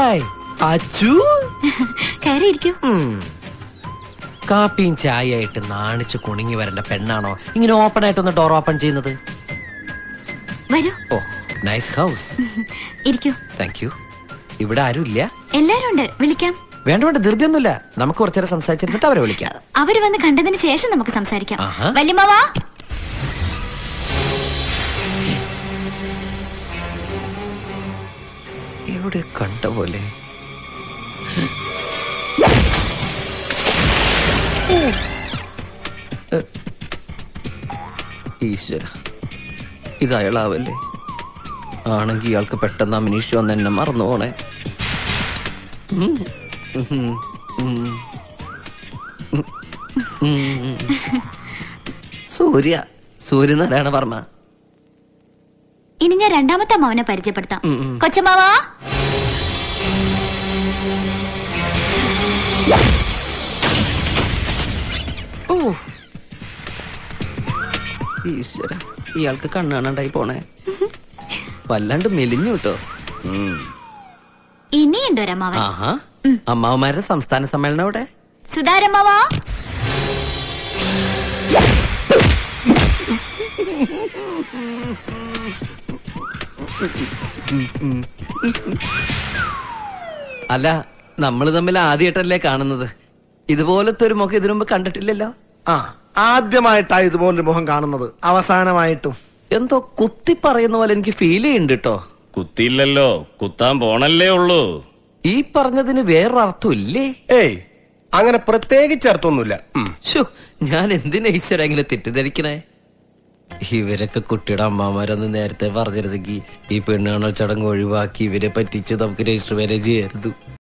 Hi Achu കയറിയിരിക്കൂ ഉം. കാപ്പിയും ചായയായിട്ട് നാണിച്ച് കുണുങ്ങി വരേണ്ട പെണ്ണാണോ ഇങ്ങനെ ഓപ്പൺ ആയിട്ടൊന്ന് ഡോർ ഓപ്പൺ ചെയ്യുന്നത് വരൂ ഓ നൈസ് ഹൗസ് ഇരിക്കൂ താങ്ക് യു ഇവിടെ ആരും ഇല്ല എല്ലാരും ഉണ്ട് വിളിക്കാം വേണ്ട വേണ്ട ധൃതിയൊന്നുമില്ല നമുക്ക് കുറച്ചേരം സംസാരിച്ചിട്ട് അവരെ വിളിക്കാം അവര് വന്ന് കണ്ടതിന് ശേഷം നമുക്ക് സംസാരിക്കാം ആഹാ. വല്യമ്മാവാ എവിടെ കണ്ട പോലെ ഈശ്വര ഇത് അയാളാവല്ലേ ആണെങ്കി ഇയാൾക്ക് പെട്ടെന്ന് അമിനീഷ് വന്ന് എന്നെ മറന്നു പോണേ ഉം. ഉം. ഉം. ഉം. സൂര്യ സൂര്യനാരായണ വർമ്മ ഇനി ഞാൻ രണ്ടാമത്തെ അമ്മാവനെ പരിചയപ്പെടുത്താം ഉം, ഉം. കൊച്ചമ്മാവാ ഓ ഈശ്വര ഇയാൾക്ക് കണ്ണാണണ്ടായി പോണേ വല്ലാണ്ട് മെലിഞ്ഞു കേട്ടോ ഇനിയുണ്ട് ഒരമ്മാവൻ ആഹാ ഉം. അമ്മാവന്മാരുടെ സംസ്ഥാന സമ്മേളനം അവിടെ സുധാരമ്മാവാ അല്ല നമ്മൾ തമ്മിൽ ആദ്യമായിട്ടല്ലേ കാണുന്നത് ഇതുപോലത്തെ ഒരു മുഖം ഇതിനു മുമ്പ് കണ്ടിട്ടില്ലല്ലോ ആ ആദ്യമായിട്ടാ ഇതുപോലൊരു മുഖം കാണുന്നത് അവസാനമായിട്ടും എന്തോ കുത്തി പറയുന്ന പോലെ എനിക്ക് ഫീൽ ചെയ്യുന്നുണ്ട് കേട്ടോ കുത്തിയില്ലല്ലോ കുത്താൻ പോണല്ലേ ഉള്ളൂ ഈ പറഞ്ഞതിന് വേറൊരർത്ഥം ഇല്ലേ ഏയ് അങ്ങനെ പ്രത്യേകിച്ച് അർത്ഥമൊന്നുമില്ല ഉം. ശോ ഞാൻ എന്തിനാ ഈശ്വര ഇങ്ങനെ തെറ്റിദ്ധരിക്കണേ ഇവരൊക്കെ കുട്ടിയുടെ അമ്മമാരൊന്ന് നേരത്തെ പറഞ്ഞിരുന്നെങ്കിൽ ഈ പെണ്ണുകാണൽ ചടങ്ങ് ഒഴിവാക്കി ഇവരെ പറ്റിച്ച് നമുക്ക് രജിസ്റ്റർ മാരേജ് ചെയ്യരുത്